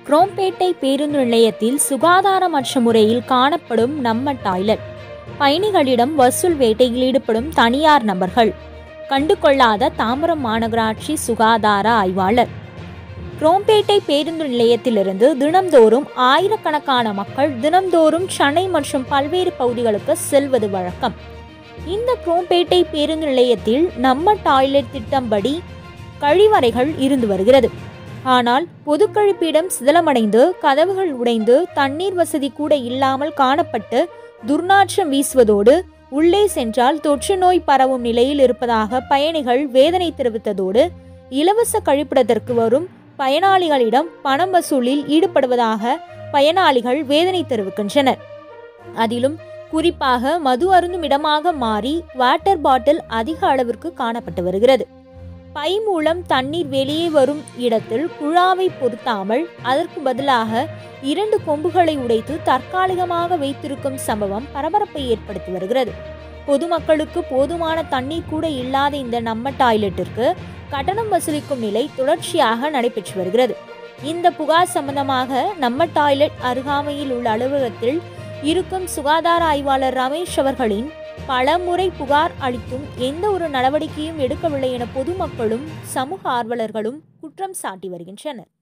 குரோம்பேட்டை பேருந்து நிலையத்தில் சுகாதாரமற்ற முறையில் காணப்படும் நம்ம டாய்லெட் பயணிகளிடம் வசூல் வேட்டையில் ஈடுபடும் தனியார் நபர்கள் கண்டுகொள்ளாத தாம்பரம் மாநகராட்சி சுகாதார ஆய்வாளர் குரோம்பேட்டை பேருந்து நிலையத்திலிருந்து தினம்தோறும் ஆயிரக்கணக்கான மக்கள் தினம்தோறும் சென்னை மற்றும் பல்வேறு பகுதிகளுக்கு செல்வது வழக்கம் இந்த குரோம்பேட்டை பேருந்து நிலையத்தில் நம்ம டாய்லெட் திட்டம்படி கழிவறைகள் இருந்து வருகிறது ஆனால் பொது கழிப்பிடம் சிதலமடைந்து கதவுகள் உடைந்து தண்ணீர் வசதி கூட இல்லாமல் காணப்பட்டு துர்நாற்றம் வீசுவதோடு உள்ளே சென்றால் தொற்று நோய் பரவும் நிலையில் இருப்பதாக பயணிகள் வேதனை தெரிவித்ததோடு இலவச கழிப்பிடத்திற்கு வரும் பயனாளிகளிடம் பணம் வசூலில் ஈடுபடுவதாக பயனாளிகள் வேதனை தெரிவிக்கின்றனர் அதிலும் குறிப்பாக மது அருந்தும் இடமாக மாறி வாட்டர் பாட்டில் அதிக அளவிற்கு காணப்பட்டு வருகிறது பை மூலம் தண்ணீர் வெளியே வரும் இடத்தில் குழாவை பொருத்தாமல் அதற்கு பதிலாக இரண்டு கொம்புகளை உடைத்து தற்காலிகமாக வைத்திருக்கும் சம்பவம் பரபரப்பை ஏற்படுத்தி வருகிறது பொதுமக்களுக்கு போதுமான தண்ணீர் கூட இல்லாத இந்த நம்ம டாய்லெட்டிற்கு கட்டணம் வசூலிக்கும் நிலை தொடர்ச்சியாக நடைபெற்று வருகிறது இந்த புகார் சம்பந்தமாக நம்ம டாய்லெட் அருகாமையில் உள்ள அலுவலகத்தில் இருக்கும் சுகாதார ஆய்வாளர் ரமேஷ் அவர்களின் பல முறை புகார் அளித்தும் எந்த ஒரு நடவடிக்கையும் எடுக்கவில்லை என பொதுமக்களும் சமூக ஆர்வலர்களும் குற்றம் சாட்டி வருகின்றனர்